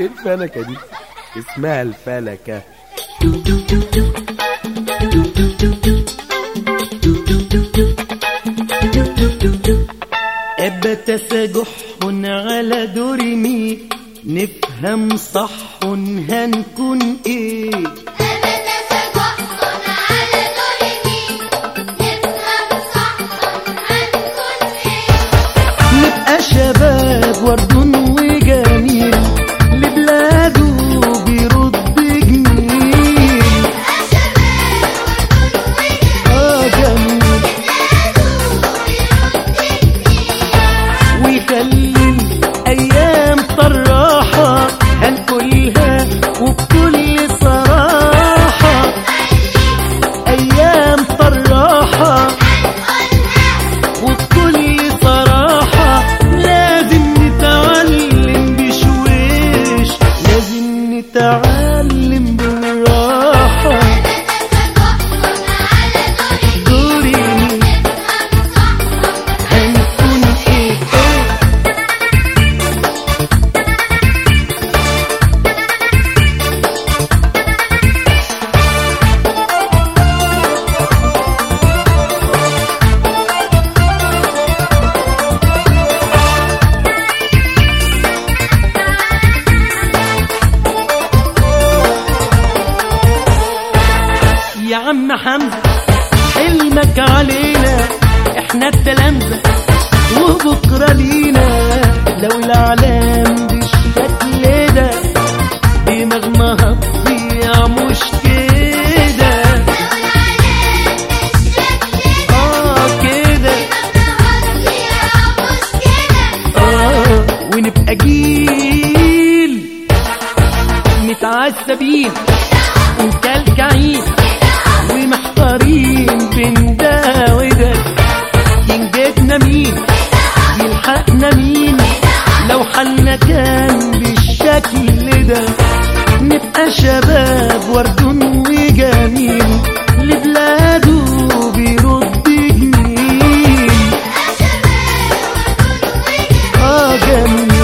ايه الفلكة دي اسمها الفلكة أبتسجح على دور مي نفهم صح هنكون ايه نبقى شباب ورد وجميل لبلاده بيرد جميل اه جميل ويخلي الايام طراحه هنقولها وبكل صراحه ايام طراحه وبكل صراحة لازم نتعلم بشويش لازم نتعلم بالراحة دوري هنكون ايه ايه يا عم حمزة حلمك علينا احنا التلامذة وبكرة لينا لو العالم بالشكل ده دماغنا هتضيع مش كده اه كده اه ونبقى جيل متعذبين ومكلكعين ومحتارين بين ده وده ينجدنا مين يلحقنا مين لو حالنا كان بالشكل ده نبقى شباب ورد وجميل لبلاده بيرد جميل اه جميل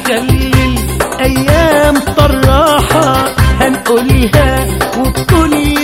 ويخلي الايام طراحه هنقولها وبكل